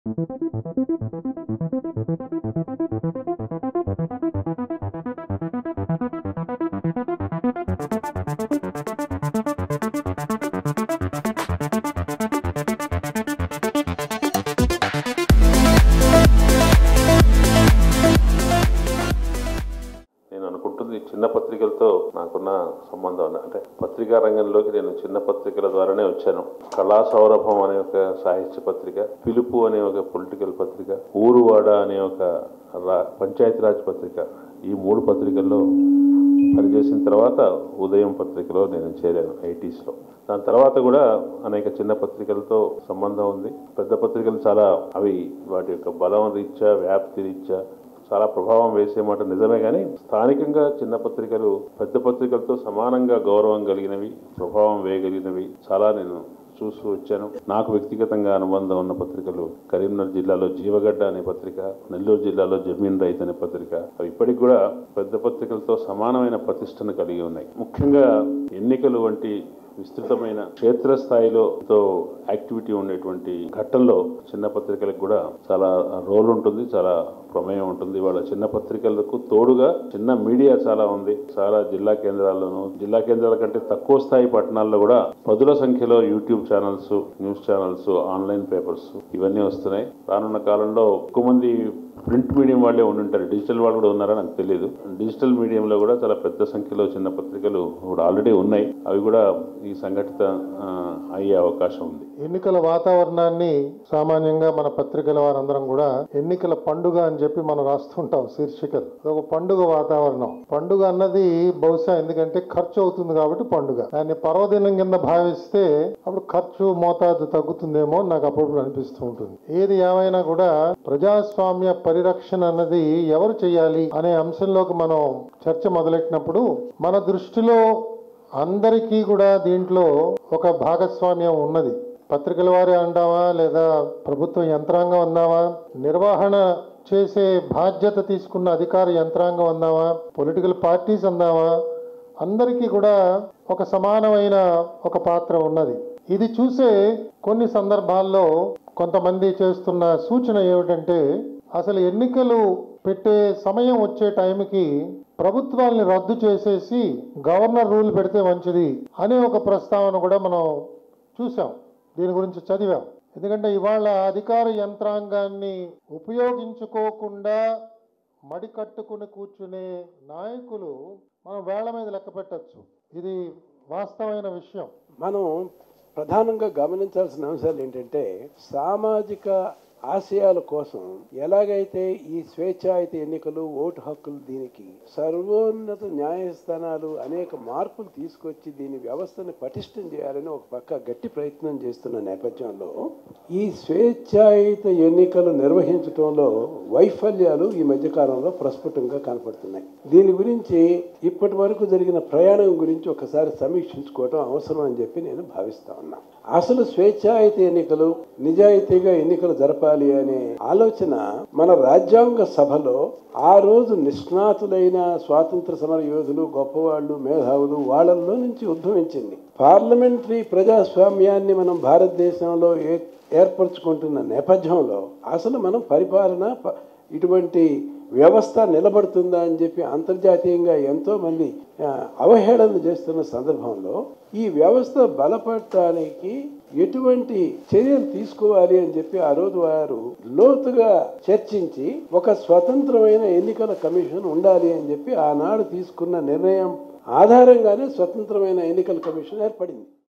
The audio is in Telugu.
నేను అనుకుంటుంది చిన్న పత్రికలతో నాకున్న సంబంధం అంటే పత్రికా రంగంలోకి నేను చిన్న పత్రికల ద్వారానే వచ్చాను కళా సౌరభం అనే ఒక సాహిత్య పత్రిక పిలుపు అనే ఒక పొలిటికల్ పత్రిక ఊరువాడ అనే ఒక రా- పంచాయతీరాజ్ పత్రిక ఈ మూడు పత్రికల్లో పనిచేసిన తర్వాత ఉదయం పత్రికలో నేను చేరాను ఐటీస్లో దాని తర్వాత కూడా అనేక చిన్న పత్రికలతో సంబంధం ఉంది పెద్ద పత్రికలు చాలా అవి వాటి యొక్క బలం రీత్యా వ్యాప్తి రీత్యా చాలా ప్రభావం వేసే మాట నిజమే కానీ స్థానికంగా చిన్న పత్రికలు పెద్ద పత్రికలతో సమానంగా గౌరవం కలిగినవి ప్రభావం వేయగలిగినవి చాలా నేను చూస్తూ వచ్చాను నాకు వ్యక్తిగతంగా అనుబంధం ఉన్న పత్రికలు కరీంనగర్ జిల్లాలో జీవగడ్డ అనే పత్రిక నెల్లూరు జిల్లాలో జమీన్ రైతు అనే పత్రిక అవి ఇప్పటికి కూడా పెద్ద పత్రికలతో సమానమైన ప్రతిష్టను కలిగి ఉన్నాయి ముఖ్యంగా ఎన్నికలు వంటి విస్తృతమైన క్షేత్రస్థాయిలో తో యాక్టివిటీ ఉండేటువంటి ఘట్టంలో చిన్న పత్రికలకు కూడా చాలా రోల్ ఉంటుంది చాలా ప్రమేయం ఉంటుంది వాళ్ళ చిన్న పత్రికలకు తోడుగా చిన్న మీడియా చాలా ఉంది చాలా జిల్లా కేంద్రాల్లోనూ జిల్లా కేంద్రాల కంటే తక్కువ స్థాయి పట్టణాల్లో కూడా పదుల సంఖ్యలో YouTube channels news channels online papers ఇవన్నీ వస్తున్నాయి రానున్న కాలంలో ఎక్కువ మంది ప్రింట్ మీడియం వాళ్ళే ఉండుంటారు డిజిటల్ వాళ్ళు కూడా ఉన్నారా నాకు తెలియదు డిజిటల్ మీడియంలో కూడా చాలా పెద్ద సంఖ్యలో చిన్న పత్రికలు ఇప్పుడు ఆల్రెడీ ఉన్నాయి అవి కూడా ఈ సంఘటిత ఆ, అయ్యే అవకాశం ఉంది ఎన్నికల వాతావరణాన్ని సామాన్యంగా మన పత్రికల వారందరం కూడా ఎన్నికల పండుగ అని చెప్పి మనం రాస్తుంటాం శీర్షికలు ఒక పండుగ వాతావరణం పండుగ అన్నది బహుశా ఎందుకంటే ఖర్చు అవుతుంది కాబట్టి పండుగ దాన్ని పర్వదినం కింద భావిస్తే అప్పుడు ఖర్చు మోతాదు తగ్గుతుందేమో అని నాకు అప్పుడప్పుడు అనిపిస్తూ ఉంటుంది ఏది ఏమైనా కూడా ప్రజాస్వామ్య పరిరక్షణ అన్నది ఎవరు చేయాలి అనే అంశంలోకి మనం చర్చ మొదలెట్టినప్పుడు మన దృష్టిలో అందరికీ కూడా దీంట్లో ఒక భాగస్వామ్యం ఉన్నది పత్రికల వారే అందామా లేదా ప్రభుత్వ యంత్రాంగం అందామా నిర్వహణ చేసే బాధ్యత తీసుకున్న అధికార యంత్రాంగం అందామా పొలిటికల్ పార్టీస్ అందామా అందరికీ కూడా ఒక సమానమైన ఒక పాత్ర ఉన్నది ఇది చూసే కొన్ని సందర్భాల్లో కొంతమంది చేస్తున్న సూచన ఏమిటంటే అసలు ఎన్నికలు పెట్టే సమయం వచ్చే టైంకి ప్రభుత్వాల్ని రద్దు చేసేసి గవర్నర్ రూల్ పెడితే మంచిది అనే ఒక ప్రస్తావన కూడా మనం చూసాం దీని గురించి చదివాం ఎందుకంటే ఇవాళ అధికార యంత్రాంగాన్ని ఉపయోగించుకోకుండా మడి కట్టుకుని కూర్చునే నాయకులు మనం వేళ్ల మీద లెక్క పెట్టచ్చు ఇది వాస్తవమైన విషయం మనం ప్రధానంగా గమనించాల్సిన అంశాలు ఏంటంటే సామాజిక ఆశయాల కోసం ఎలాగైతే ఈ స్వేచ్ఛాయుత ఎన్నికలు ఓటు హక్కులు దీనికి సర్వోన్నత న్యాయస్థానాలు అనేక మార్పులు తీసుకొచ్చి దీని వ్యవస్థని పటిష్టం చేయాలని ఒక పక్క గట్టి ప్రయత్నం చేస్తున్న నేపథ్యంలో ఈ స్వేచ్ఛాయుత ఎన్నికలు నిర్వహించడంలో వైఫల్యాలు ఈ మధ్యకాలంలో ప్రస్ఫుటంగా కనపడుతున్నాయి దీని గురించి ఇప్పటి వరకు జరిగిన ప్రయాణం గురించి ఒకసారి సమీక్షించుకోవడం అవసరం అని చెప్పి నేను భావిస్తా ఉన్నా అసలు స్వేచ్ఛాయుత ఎన్నికలు నిజాయితీగా ఎన్నికలు జరపాలి అనే ఆలోచన మన రాజ్యాంగ సభలో ఆ రోజు నిష్ణాతులైన స్వాతంత్ర సమర యోధులు గొప్పవాళ్ళు మేధావులు వాళ్ళల్లో నుంచి ఉద్భవించింది పార్లమెంటరీ ప్రజాస్వామ్యాన్ని మనం భారతదేశంలో ఏ ఏర్పరచుకుంటున్న నేపథ్యంలో అసలు మనం పరిపాలన ప- ఇటువంటి వ్యవస్థ నిలబడుతుందా అని చెప్పి అంతర్జాతీయంగా ఎంతో మంది ఆ, అవహేళన చేస్తున్న సందర్భంలో ఈ వ్యవస్థ బలపడటానికి ఎటువంటి చర్యలు తీసుకోవాలి అని చెప్పి ఆ రోజు వారు లోతుగా చర్చించి ఒక స్వతంత్రమైన ఎన్నికల కమిషన్ ఉండాలి అని చెప్పి ఆనాడు తీసుకున్న నిర్ణయం ఆధారంగానే స్వతంత్రమైన ఎన్నికల కమిషన్ ఏర్పడింది